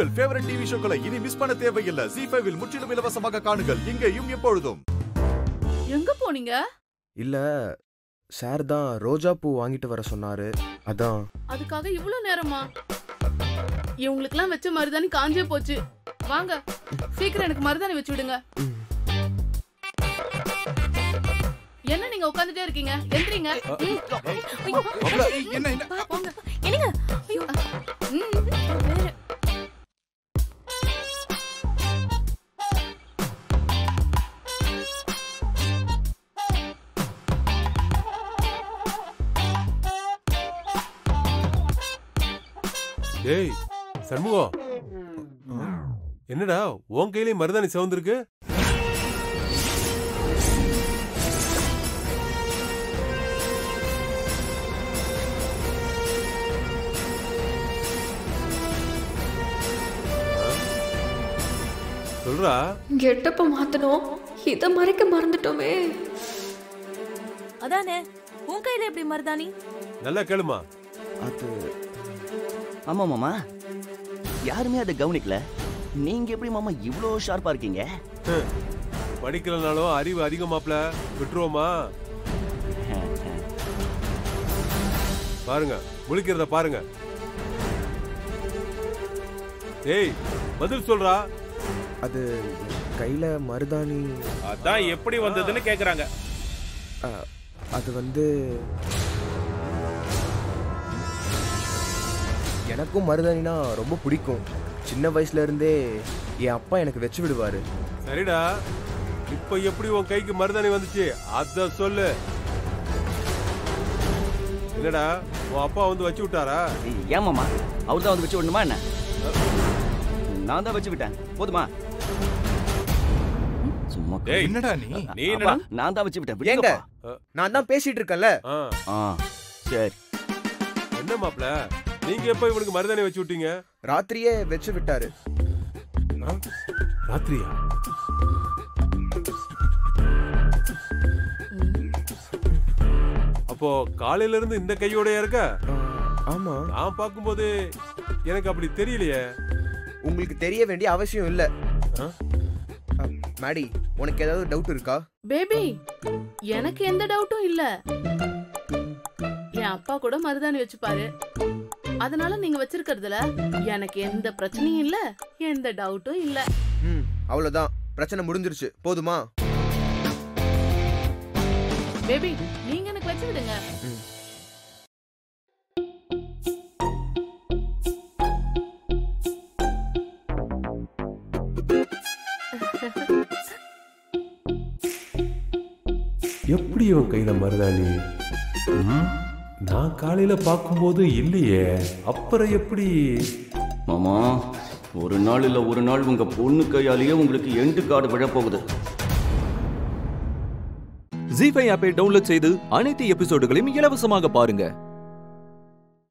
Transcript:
உங்கள் favourite TV ஷோக்களை இனி miss பண்ண தேவையில்லை ஜி ஃபைவில் முற்றிலும் இலவசமாக காணுங்கள் இங்கேயும் எப்பொழுதும் எங்க போனீங்க இல்ல சார் தான் ரோஜா பூ வாங்கிட்டு வர சொன்னாரு அதான் அதுக்காக இவ்வளவு நேரமா இவங்களுக்குலாம் வச்ச மருதாணி காஞ்சே போச்சு வாங்க சீக்கிரம் எனக்கு மருதாணி வச்சு விடுங்க ம். என்ன நீங்க உட்கார்ந்துட்டே இருக்கீங்க எந்திரிங்க ம். மாப்ள, என்ன என்ன பா, போங்க என்னங்க ஐயோ ம். வேற டேய் சண்முகம் என்னடா உன் கையிலயும் மருதாணி சிவந்திருக்கு சொல்றா கெட்டப்ப மாத்தணும் இத மறைக்க மறந்துட்டோமே அதானே உன் கையில எப்படி மருதாணி நல்லா கேளுமா அது ஆமா மாமா யாருமே அதை கவனிக்கல நீங்க எப்படி மாமா இவ்ளோ ஷார்ப்பா இருக்கீங்க படிக்கலனாலும் அறிவு அதிகமாப்ல விட்டுருவோமா பாருங்க முழிக்கிறத பாருங்க டேய் பதில் சொல்றா அது கையில மருதாணி அதான் எப்படி வந்ததுன்னு கேக்குறாங்க அ, அது வந்து எனக்கும் மருதாணினா ரொம்ப பிடிக்கும் சின்ன வயசுல இருந்தே என் அப்பா எனக்கு வச்சு விடுவாரு சரிடா இப்ப எப்படி உன் கைக்கு மருதாணி வந்துச்சு அத சொல்லு என்னடா உன் அப்பா வந்து வச்சு விட்டாரா ஏன் மாமா அவர் தான் வந்து வச்சு விடணுமா என்ன நான் தான் வச்சு விட்டேன் போதுமா சும்மா டேய் என்னடா நீ நீ அப்பா, என்னடா நான் தான் வச்சு விட்டேன் ஏங்க விடுங்கப்பா. நான் தான் பேசிட்டு இருக்கேன்ல ஆ, ஆ சரி என்ன மாப்ள நீங்க எப்ப இவனுக்கு மருதாணி வச்சு விட்டீங்க ராத்திரியே வச்சு விட்டாரு ஆ? ராத்திரியா அப்போ காலையில இருந்து இந்த கையோடயா இருக்க ஆ, ஆமா நான் பார்க்கும்போது எனக்கு அப்படி தெரியலையே உங்களுக்கு தெரிய வேண்டிய அவசியம் இல்ல ஆ? அ, மேடி உனக்கு ஏதாவது டவுட் இருக்கா பேபி எனக்கு எந்த டவுட்டும் இல்ல என் அப்பா கூட மருதாணி வச்சுப்பாரு அதனால நீங்க வச்சிருக்கிறதுல எனக்கு எந்த பிரச்சனையும் இல்ல எந்த டவுட்டும் இல்ல ம் அவ்வளவுதான் பிரச்சனை முடிஞ்சிருச்சு போதுமா பேபி நீங்க எனக்கு வச்சு விடுங்க எப்படி இவன் கையில மருதாணி ம்? நான் காலையில பார்க்கும்போது இல்லையே அப்புறம் எப்படி மாமா ஒரு நாள் இல்ல ஒரு நாள் உங்க பொண்ணு கையாலேயே உங்களுக்கு எண்டு கார்டு விழப்போகுது ஜி ஃபைவ் ஆப்பை டவுன்லோட் செய்து அனைத்து எபிசோடுகளையும் இலவசமாக பாருங்க